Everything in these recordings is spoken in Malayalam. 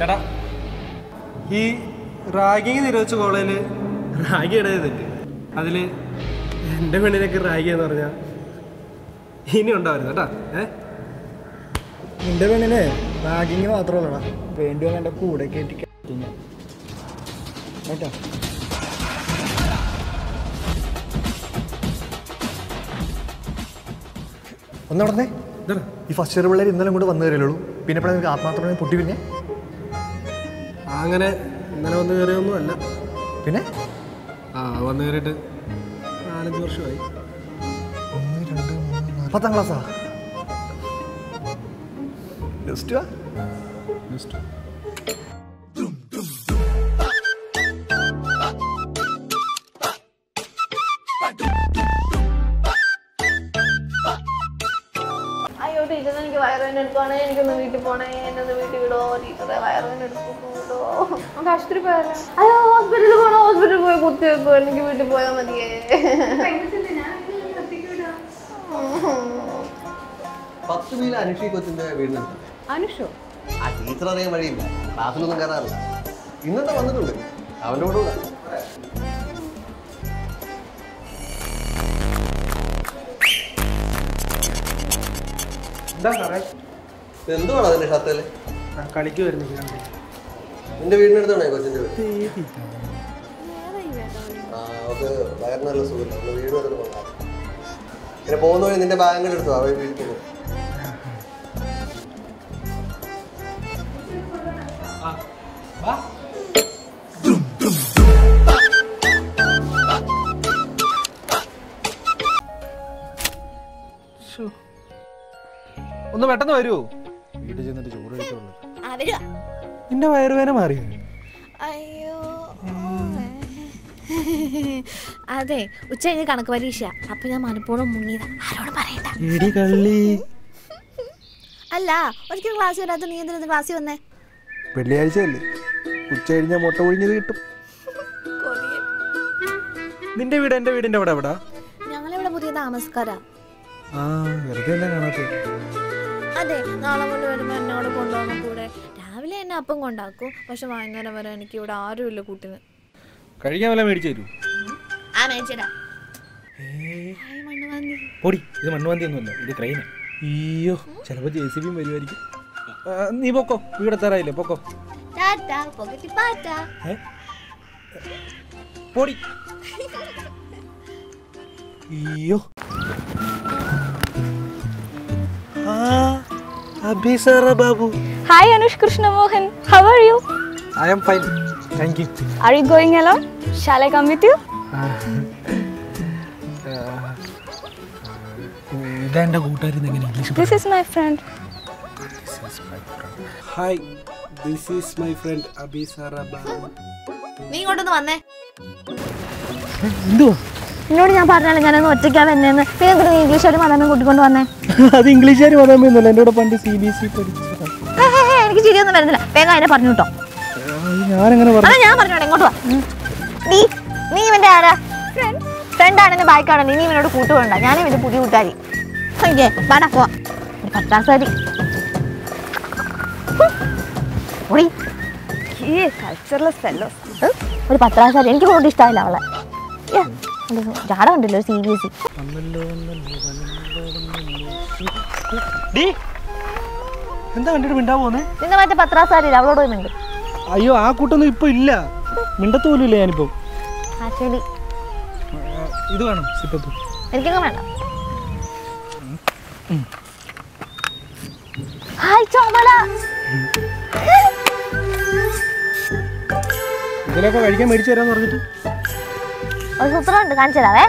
ചേട്ടാ ഈ റാഗിങ് നിരോധിച്ച കോളേജിൽ റാഗി ഇടയതിട്ട് അതിൽ എൻ്റെ പെണ്ണിനൊക്കെ റാഗി എന്ന് പറഞ്ഞാൽ ഇനി ഉണ്ടാവരുത് കേട്ടാ ഏ നിന്റെ പെണ്ണിനെ റാഗിങ് മാത്രമല്ലടാ വേണ്ടി വന്ന എൻ്റെ കൂടെ കയറ്റി ഞാൻ കേട്ടോ ഒന്ന് നടന്നേ ഇതാ ഈ ഫസ്റ്റ് ഇയർ പിള്ളേർ ഇന്നലെ കൂടെ വന്നു കയറിയുള്ളൂ പിന്നെ എപ്പോഴാണ് നിങ്ങൾക്ക് ആത്മാർത്ഥമായി പൊട്ടി പിരിഞ്ഞേ അങ്ങനെ ഇന്നലെ വന്ന് കയറിയൊന്നും അല്ല പിന്നെ ആ വന്ന് കയറിയിട്ട് നാലഞ്ച് വർഷമായി ഒന്ന് രണ്ട് മൂന്ന് നാല് പത്താം ക്ലാസ്സാ ജസ്റ്റ് വാ ജസ്റ്റ് അയ്യോ ടീച്ചർ എനിക്ക് വയറുവേദന എടുക്കുവാണേ എനിക്കൊന്ന് വീട്ടിൽ പോണേ എന്നെ ഒന്ന് വീട്ടിൽ വിടോ ടീച്ചറെ വയറുവേദന എടുക്കുന്നു വിടോ നമുക്ക് ആശുപത്രി പോയാലോ അയ്യോ ഹോസ്പിറ്റലിൽ പോണോ ഹോസ്പിറ്റലിൽ പോയി കുത്തി വെക്കോ എനിക്ക് വീട്ടിൽ പോയാൽ മതിയേ പത്ത് മീൽ അനുഷി കൊച്ചിന്റെ വീടിനുണ്ട് അനുഷോ ആ ടീച്ചർ അറിയാൻ വഴിയില്ല ക്ലാസ്സിലൊന്നും കയറാറില്ല ഇന്നത്തെ വന്നിട്ടുണ്ട് അവൻ്റെ കൂടെ കൂടെ എന്താ സാറേ എന്തുവാണ് അതിന്റെ ഷർട്ടില് ആ, കളിക്ക് വരുന്നത് കണ്ടേ നിന്റെ വീടിനടുത്താണോ കൊച്ചിന്റെ വീട് ആ അവക്ക് വയറിന് നല്ല സുഖമില്ല ഒന്ന് വീട് വരെ കൊണ്ടാ പിന്നെ പോകുന്ന വഴി നിന്റെ ബാഗുകൾ എടുത്തു അവ വീട്ടിൽ പോകും ഒന്ന് പെട്ടെന്ന് വരുമോ വീട്ടിൽ ചെന്നിട്ട് ചോറ് കഴിച്ചുള്ളൂ നിന്റെ വയറുവേദന മാറിയോ അയ്യോ അതെ ഉച്ച കഴിഞ്ഞ് കണക്ക് പരീക്ഷ അപ്പൊ ഞാൻ മനഃപൂർവ്വം മുങ്ങിയതാ ആരോടും പറയണ്ട എടി കള്ളി അല്ല ഒരിക്കലും ക്ലാസ് വരാത്ത നീ എന്തിനാ ക്ലാസ്സിൽ വന്നേ വെള്ളിയാഴ്ച അല്ലേ ഉച്ച കഴിഞ്ഞാൽ മുട്ട ഒഴിഞ്ഞത് കിട്ടും നിന്റെ വീട് എന്റെ വീടിന്റെ അവിടെ എവിടാ ഞങ്ങളിവിടെ പുതിയ താമസക്കാരാ ആ വെറുതെ അല്ല കാണാത്തത് അതെ നാളെ കൊണ്ട് വരുമ്പോൾ എന്നോട് കൊണ്ടുപോകുന്ന കൂടെ രാവിലെ എന്നെ അപ്പം കൊണ്ടാക്കും പക്ഷെ വൈകുന്നേരം വരെ എനിക്ക് ഇവിടെ ആരുമില്ല കൂട്ടിന് കഴിക്കാൻ വല്ല മേടിച്ചു തരൂ ആ മേടിച്ചടാ മണ്ണ് വാങ്ങി പൊടി ഇത് മണ്ണുവന്തി ഒന്നുമല്ല ഇത് ക്രെയിന് അയ്യോ ചിലപ്പോ ജെ സി ബിയും വരുമായിരിക്കും ആ, നീ പൊക്കോ വീടെത്താറായില്ലേ പൊക്കോ ടാറ്റാ പോകറ്റി പാറ്റാ ഏ? പൊടി അയ്യോ ആ Abhisara Babu Hi Anush Krishna Mohan, how are you? I am fine thank you Are you going alone? Shall I come with you? ഇതെന്റെ കൂട്ടുകാരി എങ്ങനെ English This is my friend. Hi this is my friend Abhisara Babu നീ ഇങ്ങോട്ടൊന്ന് വന്നേ എന്തുവാ എന്നോട് ഞാൻ പറഞ്ഞാലോ ഞാനൊന്ന് ഒറ്റയ്ക്കാ വന്നേന്ന് പിന്നെ എന്തിനാ ഇംഗ്ലീഷ് ഒരു മതം കൂട്ടിക്കൊണ്ട് വന്നേ അത് ഇംഗ്ലീഷുകാർ പറയാൻ പറ്റുന്നില്ല എൻ്റെ കൂടെ പണ്ട് സി ബി എസ് ഇ പഠിച്ചതാണ് ഹേ, ഹേ, ഹേ, എനിക്ക് ശരിയൊന്നും വരുന്നില്ല വേഗം അതിനെ പറഞ്ഞു കേട്ടോ ഞാനെങ്ങനെ പറഞ്ഞു അതാ ഞാൻ പറഞ്ഞോട്ടെ ഇങ്ങോട്ട് വാ നീ നീ ഇവന്റെ ആരാ ഫ്രണ്ട് ആണെന്ന് ബാക്കാണ് നീ ഇവനോട് കൂട്ടുകൊണ്ട ഞാനും ഇവന്റെ പുതിയ കൂട്ടുകാരി ഓക്കെ വാടാ പോവാ ഒരു പത്താസാരി ഓടി He cultureless fellows. ഒരു പത്രാസാരി എനിക്ക് കൂടുതൽ ഇഷ്ടമായില്ല അവളെ യ്യ, ഒരു ജാട കണ്ടില്ലോ സി ബി എസ് ഡീ എന്താ കണ്ടിട്ട് മിണ്ടാ പോന്നെ നിന്നെ മറ്റേ പത്രാസാരി അവളോട് പോയി മിണ്ട് അയ്യോ ആ കൂട്ടൊന്നും ഇപ്പൊ ഇല്ല മിണ്ടത്ത് പോലും ഇല്ല ഞാനിപ്പോ ആക്ച്വലി ഇത് വേണം സിപ്പത്ത് എനിക്കങ്ങ് വേണ്ട ഹായ് ചോമല ഇതിലൊക്കെ കഴിക്കാൻ മേടിച്ചു തരാന്ന് പറഞ്ഞിട്ട് ഒരു സൂത്രം കാണിച്ചു തരാവേ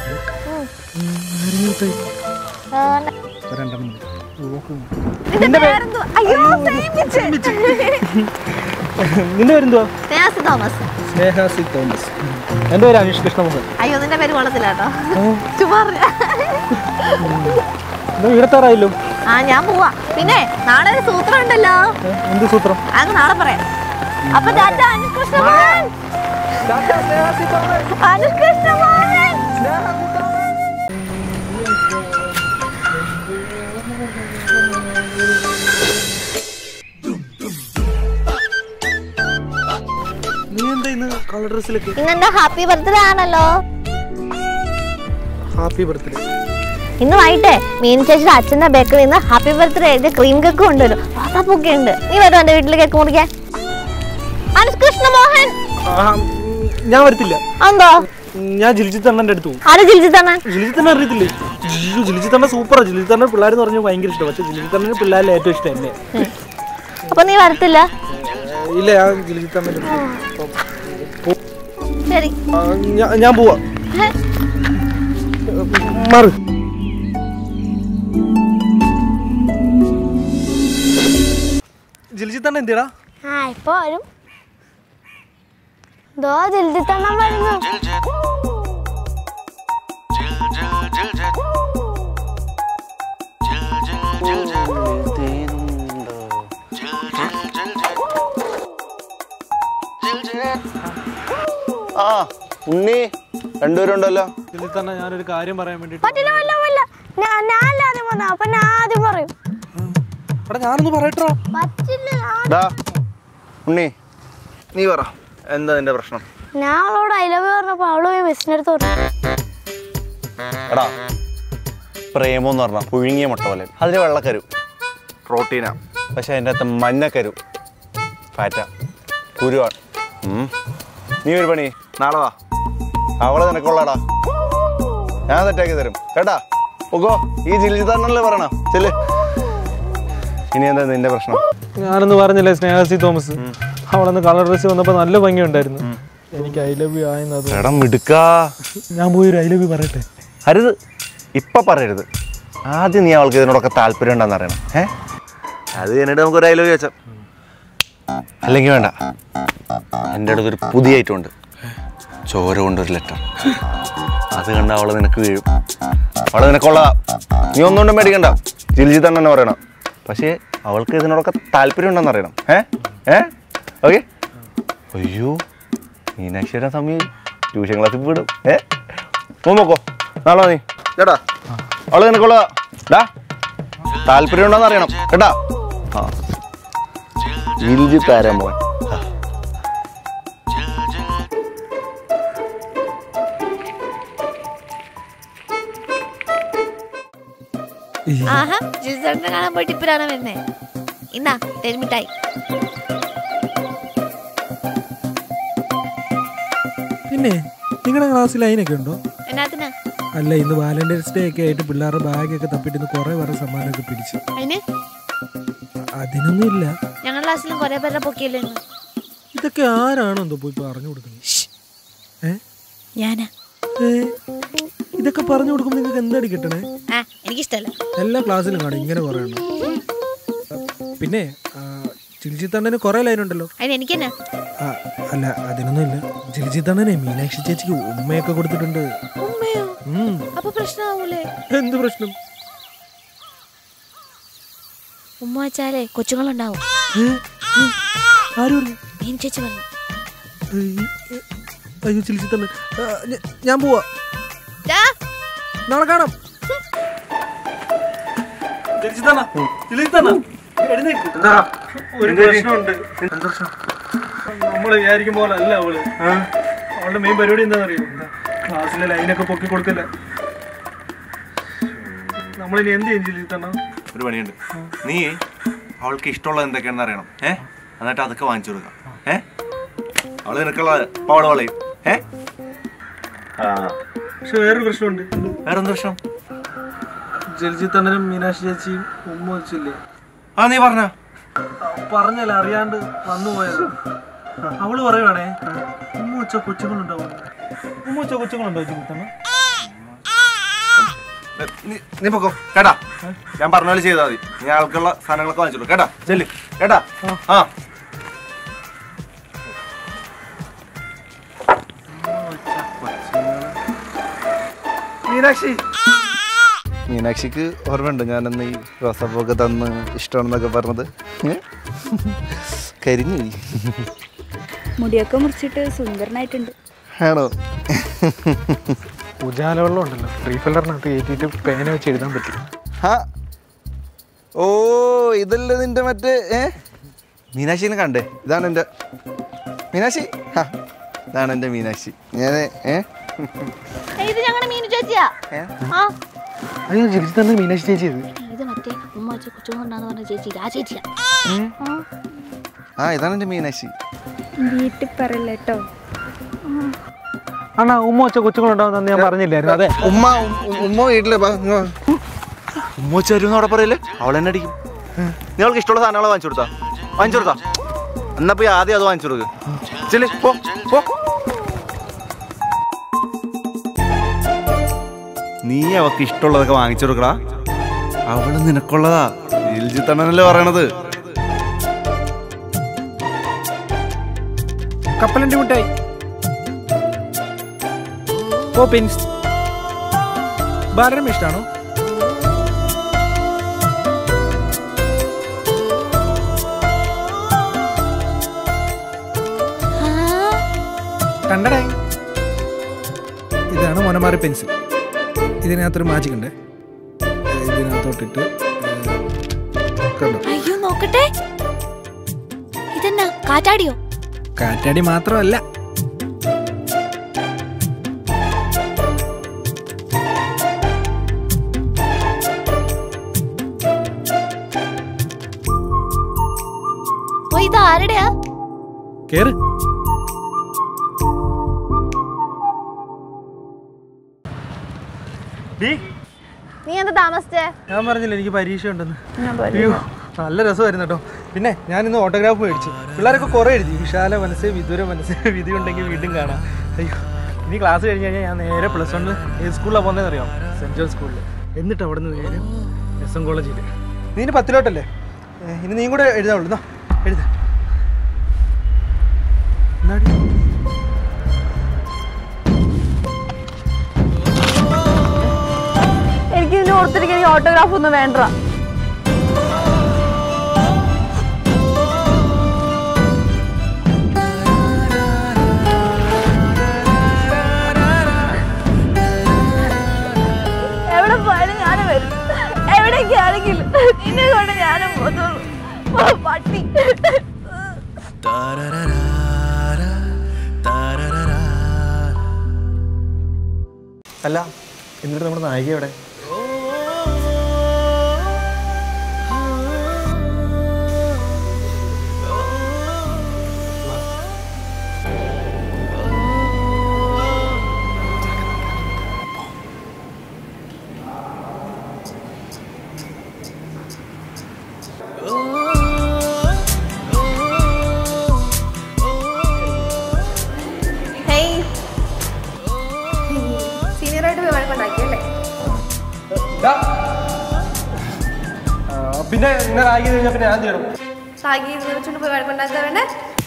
ആ, രണ്ടെണ്ണം നിന്റെ പേരെന്തുവാ? അയ്യോ same pitch. നിന്റെ പേരെന്തുവാ സ്നേഹാസി തോമസ് സ്നേഹാസി തോമസ് എൻ്റെ പേര് അനീഷ് കൃഷ്ണമോഹൻ അയ്യോ നിന്റെ പേര് കൊള്ളത്തില്ല കേട്ടോ ചുമ്മാ പറഞ്ഞ. എന്താ വീടത്താറായല്ലോ ആ ഞാൻ പോവാ പിന്നെ നാളെ ഒരു സൂത്രം ഉണ്ടല്ലോ ഏ, എന്ത് സൂത്രം അങ്ങ് നാളെ പറയാം അപ്പൊ ടാറ്റ അനുഷ്കൃഷ്ണമോഹൻ അനുഷ്കൃഷ്ണമോഹൻ ഇന്ന് കളർ ഡ്രസ്സിലൊക്കെ ഇന്നെന്റെ ഹാപ്പി ബർത്ത്ഡേ ആണല്ലോ ഹാപ്പി ബർത്ത്ഡേ ഇന്ന് വൈകിട്ടേ മീൻ ചേച്ചിയുടെ അച്ഛന്റെ ബേക്കറിൽ നിന്ന് ഹാപ്പി ബർത്ത്ഡേ എഴുതിയ ക്രീം കേക്ക് കൊണ്ടുവരും വാതാപ്പൊക്കെ ഉണ്ട് നീ വരും എന്റെ വീട്ടിൽ കേക്ക് മുറിക്കാൻ അനുഷ്കൃഷ്ണ മോഹൻ ഞാൻ വരത്തില്ല എന്തോ ഞാൻ ജിൽജിത്ത് അണ്ണന്റെ അടുത്ത് പോകും ആര് ജിൽജി തന്നെ ജിൽജിത്ത് അണ്ണ അറിയത്തില്ലേ ജിൽജു ജിൽജിത്ത് അണ്ണ സൂപ്പറാ ജിൽജിത്ത് അണ്ണ പിള്ളേർ എന്ന് പറഞ്ഞാൽ ഭയങ്കര ഇഷ്ടം പക്ഷെ ജിൽജിത്ത് അണ്ണന് പിള്ളേരിൽ ഏറ്റവും ഇഷ്ടം എന്നെ അപ്പൊ നീ വരത്തില്ല ഇല്ല ഞാൻ ജിൽജിത്ത് അണ്ണന്റെ ശരി ഞാൻ പോവാ ഹേ, മാറ് ജിൽജിത്ത് അണ്ണ എന്തിടാ ആ ഇപ്പൊ വരും ദോ ജിൽജി തന്നെ വരുന്നു ആ ഉണ്ണി രണ്ടുപേരും ഉണ്ടല്ലോ ജിൽജിത്ത് അണ്ണ ഞാനൊരു കാര്യം പറയാൻ വേണ്ടിട്ട് പറ്റില്ല പറ്റില്ല പറ്റില്ല ഞാൻ ഞാൻ ആദ്യം പറഞ്ഞ അപ്പൊ ഞാൻ ആദ്യം പറയും എടാ ഞാനൊന്ന് പറയട്ടോ പറ്റില്ല ഞാൻ- ഡാ ഉണ്ണി നീ പറ എന്താ നിന്റെ പ്രശ്നം ഞാൻ അവളോട് ഐ ലവ് പറഞ്ഞപ്പോ അവള് പോയി മിസ്സിന്റെ അടുത്ത് പറഞ്ഞു എടാ പ്രേമം എന്ന് പറഞ്ഞാൽ പുഴുങ്ങിയ മുട്ട പോലെ അതിന് വെള്ളക്കരു പ്രോട്ടീനാ പക്ഷെ അതിൻ്റെ അകത്ത് മഞ്ഞക്കരു ഫാറ്റാ കുരുവാണ് ഉം. നീ ഒരു പണി നാളെ വാ അവളെ നിനക്കുള്ളടാ ഞാൻ സെറ്റാക്കി തരും കേട്ടാ ഓക്കോ ഈ ജില്ലി തന്നല്ലേ പറയണ ചെല്ല് ഇനി എന്താ നിന്റെ പ്രശ്നം ഞാനൊന്ന് പറഞ്ഞില്ലേ സ്നേഹസി തോമസ് അവളന്ന് കളർ ഡ്രസ് വന്നപ്പോ നല്ല ഭംഗിയുണ്ടായിരുന്നു എനിക്ക് ഐ ലവ് യു ആയെന്നത് എടാ മിടുക്കാ ഞാൻ പോയി ഒരു ഐ ലവ് യു പറയട്ടെ അരുത് ഇപ്പൊ പറയരുത് ആദ്യം നീ അവൾക്ക് ഇതിനോടൊക്കെ താല്പര്യം ഉണ്ടെന്ന് അറിയണം ഏ അത് കഴിഞ്ഞിട്ട് നമുക്ക് ഒരു ഡയലോഗ് വെച്ചാൽ അല്ലെങ്കിൽ വേണ്ട എൻ്റെ അടുത്തൊരു പുതിയ ഐറ്റം ഉണ്ട് ചോര കൊണ്ടൊരു ലെറ്റർ അത് കണ്ട അവളെ നിനക്ക് വീഴും അവളെ നിനക്കുള്ളതാ നീ ഒന്നുകൊണ്ടും മേടിക്കണ്ട ജിൽജി തന്നെ തന്നെ പറയണം പക്ഷേ അവൾക്ക് ഇതിനോടൊക്കെ താല്പര്യം ഉണ്ടെന്ന് അറിയണം ഏ ഏ ഓക്കെ അയ്യോ മീനാക്ഷിയുടെ സമയം ട്യൂഷൻ ക്ലാസ്സിൽ വിടും ഏ പോ നോക്കോ നാളെ നീ ചേട്ടാ അവള് നിനക്കുള്ള ഡാ താല്പര്യം ഉണ്ടോന്ന് അറിയണം കേട്ടാ ആ ജിൽജി താരം മോൻ ആഹാ ജിൽസറിനെ കാണാൻ പോയിട്ട് ഇപ്പഴാണ് വരുന്നേ ഇന്നാ തെരുമിട്ടായി പിന്നെ നിങ്ങളുടെ ക്ലാസ്സിൽ അതിനൊക്കെ ഉണ്ടോ എന്നാത്തിനാ അല്ല ഇന്ന് വാലന്റൈൻസ് ഡേ ഒക്കെ ആയിട്ട് പിള്ളേരുടെ ബാഗൊക്കെ തപ്പിട്ട് ഇന്ന് കുറെ വേറെ സമ്മാനമൊക്കെ പിടിച്ചു അതിന് അതിനൊന്നും ഇല്ല ഞങ്ങളുടെ ക്ലാസ്സിലും കുറെ പേരുടെ പൊക്കിയല്ലോ ഇന്ന് ഇതൊക്കെ ആരാണോ എന്തോ പോയി പറഞ്ഞു കൊടുക്കുന്നത് ഏ? ഞാനാ ഏ? ഇതൊക്കെ പറഞ്ഞു കൊടുക്കുമ്പോൾ നിങ്ങൾക്ക് എന്താടി കിട്ടണേ ആ എനിക്കിഷ്ടല്ല എല്ലാ ക്ലാസ്സിലും കാണും ഇങ്ങനെ കുറെ എണ്ണം പിന്നെ ചിൽജിത്തണ്ണന് കുറെ ലൈൻ ഉണ്ടല്ലോ അതിന് എനിക്കെന്നാ ആ, അല്ല അതിനൊന്നും ഇല്ല ചിൽജിത്തണ്ണനെ മീനാക്ഷി ചേച്ചിക്ക് ഉമ്മയൊക്കെ കൊടുത്തിട്ടുണ്ട് ഉമ്മയോ ഉം. അപ്പൊ പ്രശ്നമാവൂലേ എന്ത് പ്രശ്നം ഉമ്മ വെച്ചാലേ കൊച്ചുങ്ങളുണ്ടാവും ഏ? ഉം. ആര് പറഞ്ഞു മീൻ ചേച്ചി പറഞ്ഞു ഏയ്, ഏ, അയ്യോ ചിൽജിത്തണ്ണൻ ആ, ഞ- ഞാൻ പോവാ ദാ, നാളെ കാണാം ഒരു പ്രശ്നമുണ്ട് നമ്മൾ വിചാരിക്കും പോലെ അല്ല അവള് അവളുടെ മെയിൻ പരിപാടി എന്താണെന്നറിയോ ക്ലാസ്സിലെ ലൈനൊക്കെ പൊക്കി കൊടുക്കില്ല നമ്മളിനി എന്ത് ചെയ്യും ചിലിത്തണ്ണ ഒരു പണിയുണ്ട് നീ അവൾക്ക് ഇഷ്ടമുള്ളത് എന്തൊക്കെയാണെന്ന് അറിയണം ഏ എന്നിട്ട് അതൊക്കെ വാങ്ങിച്ചു കൊടുക്കാം ഏ അവള് നിനക്കുള്ള അവള് വളയും ഏ ആ പക്ഷെ വേറൊരു പ്രശ്നമുണ്ട് വേറെന്ത് പ്രശ്നം ജലജിത്തണ്ണനും മീനാക്ഷി ചേച്ചിയും ഉമ്മ വെച്ചില്ലേ ആ നീ പറഞ്ഞ പറഞ്ഞല്ല അറിയാണ്ട് വന്നു പോയത് അവള് പറയുവാണേ ഉമ്മ വെച്ച കൊച്ചുങ്ങളുണ്ടാവും ഉമ്മ വെച്ച കൊച്ചുങ്ങളുണ്ടോ ചിലിത്തണ്ണ നീ പൊക്കോ കേട്ടാ ഞാൻ പറഞ്ഞ പോലെ ചെയ്താൽ മതി നീ ആൾക്കുള്ള സാധനങ്ങളൊക്കെ വാങ്ങിച്ചോളൂ കേട്ടാ ചെല്ല് കേട്ടാ ആ മീനാക്ഷി മീനാക്ഷിക്ക് ഓർമ്മയുണ്ട് ഞാനന്ന് ഈ റോസാപ്പൂക്കെ തന്ന് ഇഷ്ടമാണെന്നൊക്കെ പറഞ്ഞത് ഏ? കരിഞ്ഞു പോയി. മുടിയൊക്കെ മുറിച്ചിട്ട് സുന്ദരനായിട്ടുണ്ട് ആണോ ഉജാല വെള്ളം ഉണ്ടല്ലോ റീഫില്ലറിനകത്ത് കയറ്റിയിട്ട് പേന വെച്ച് എഴുതാൻ പറ്റും ആ ഓ ഇതല്ലേ നിന്റെ മറ്റേ ഏ മീനാക്ഷിനെ കണ്ടേ ഇതാണ് എൻ്റെ മീനാക്ഷി ആ ഇതാണ് എൻ്റെ മീനാക്ഷി ഞാൻ ഏ ഇത് ഞങ്ങളുടെ മീനു ചേച്ചിയാ ആ അയ്യോ ജിലിച്ച് തന്നെ മീനാക്ഷി ചേച്ചി ഇത് ഇത് മറ്റേ ഉമ്മ വെച്ച കൊച്ചുകൊണ്ടാന്ന് പറഞ്ഞ ചേച്ചി ആ ചേച്ചിയാ ആ ഇതാണ് എൻ്റെ മീനാക്ഷി വീട്ടിൽ പറയില്ല കേട്ടോ അണ്ണാ ഉമ്മ വെച്ച കൊച്ചുങ്ങളുണ്ടാവുന്ന ഞാൻ പറഞ്ഞില്ലായിരുന്നു അതെ ഉമ്മ ഉം- ഉമ്മ വീട്ടില് ബാ, ഇങ്ങ് വാ. ഉമ്മ വെച്ച് തരും അവിടെ പറയല്ലേ അവൾ എന്നെ അടിക്കും നിങ്ങൾക്ക് ഇഷ്ടമുള്ള സാധനങ്ങൾ വാങ്ങിച്ചു കൊടുത്താ വാങ്ങിച്ചു കൊടുത്താ എന്നാ പോയി ആദ്യം അത് വാങ്ങിച്ചു കൊടുക്ക് ചെല് പോ പോ നീ അവക്ക് ഇഷ്ടമുള്ളതൊക്കെ വാങ്ങിച്ചു കൊടുക്കടാ അവള് നിനക്കുള്ളതാ ജിത്തണ്ണനല്ലേ പറയണത് കപ്പലണ്ടി മുട്ടായി ഓ പെൻസ് ബാലരം ഇഷ്ടമാണോ കണ്ടടേ ഇതാണ് മൊനമാറി പെൻസിൽ ഇതിനകത്തൊരു മാജിക് ഉണ്ട് ഇതിനകത്തോട്ടിട്ട് ഏ, കണ്ടോ അയ്യോ നോക്കട്ടെ ഇതെന്നാ കാറ്റാടിയോ കാറ്റാടി മാത്രമല്ല ഓ ഇത് ആരുടെയാ കേറ് നീ എന്താ താമസിച്ചേ ഞാൻ പറഞ്ഞില്ല എനിക്ക് പരീക്ഷ ഉണ്ടെന്ന് അയ്യോ നല്ല രസമായിരുന്നു കേട്ടോ പിന്നെ ഞാൻ ഇന്ന് ഓട്ടോഗ്രാഫ് മേടിച്ചു പിള്ളേരൊക്കെ കുറേ എഴുതി വിശാല മനസ്സ് വിദൂര മനസ്സ് വിധി ഉണ്ടെങ്കിൽ വീണ്ടും കാണാം അയ്യോ ഇനി ക്ലാസ് കഴിഞ്ഞ് കഴിഞ്ഞാൽ ഞാൻ നേരെ പ്ലസ് വണ്ണിൽ ഏത് സ്കൂളിലാണ് പോകുന്നതെന്ന് അറിയാം സെൻറ്റ് ജോൺ സ്കൂളിൽ എന്നിട്ട് അവിടെ നിന്ന് നേരെ എസ് എം കോളേജിൽ നീ ഇനി പത്തിലോട്ടല്ലേ ഏ, ഇനി നീയും കൂടെ എഴുതാവുള്ളൂ എന്നാ എഴുത എന്നാടി എനിക്ക് ഇതിന് ഓർത്തിരിക്കുന്ന ഓട്ടോഗ്രാഫ് ഒന്നും വേണ്ട എവിടെ പോയാലും ഞാനും വരും എവിടേക്കാണെങ്കിലും നിന്നെ കൊണ്ട് ഞാനും പോകുന്നുള്ളൂ ഓ, പട്ടി അല്ല എന്നിട്ട് നമ്മുടെ നായിക എവിടെ ഹേയ് സീനിയറായിട്ട് പോയി വഴക്കുണ്ടാക്കിയല്ലേ ദാ. ആ, പിന്നെ ഇങ്ങനെ ആയി കഴിഞ്ഞാൽ പിന്നെ ഞാൻ ചെയ്യണം സാഗി വിളിച്ചോണ്ട് പോയി വഴക്കുണ്ടാക്കാൻ വേണ്ടേ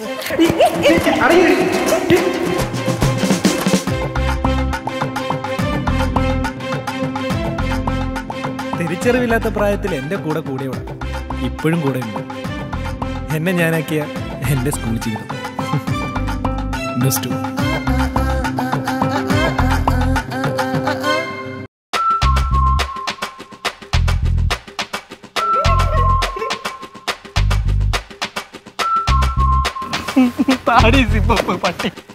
തിരിച്ചറിവില്ലാത്ത പ്രായത്തിൽ എൻ്റെ കൂടെ കൂടെയുള്ള ഇപ്പോഴും കൂടെ ഉണ്ട് എന്നെ ഞാനാക്കിയ എൻ്റെ സ്കൂൾ ജീവിതം നെക്സ്റ്റ് താടി സിപ്പ പട്ടി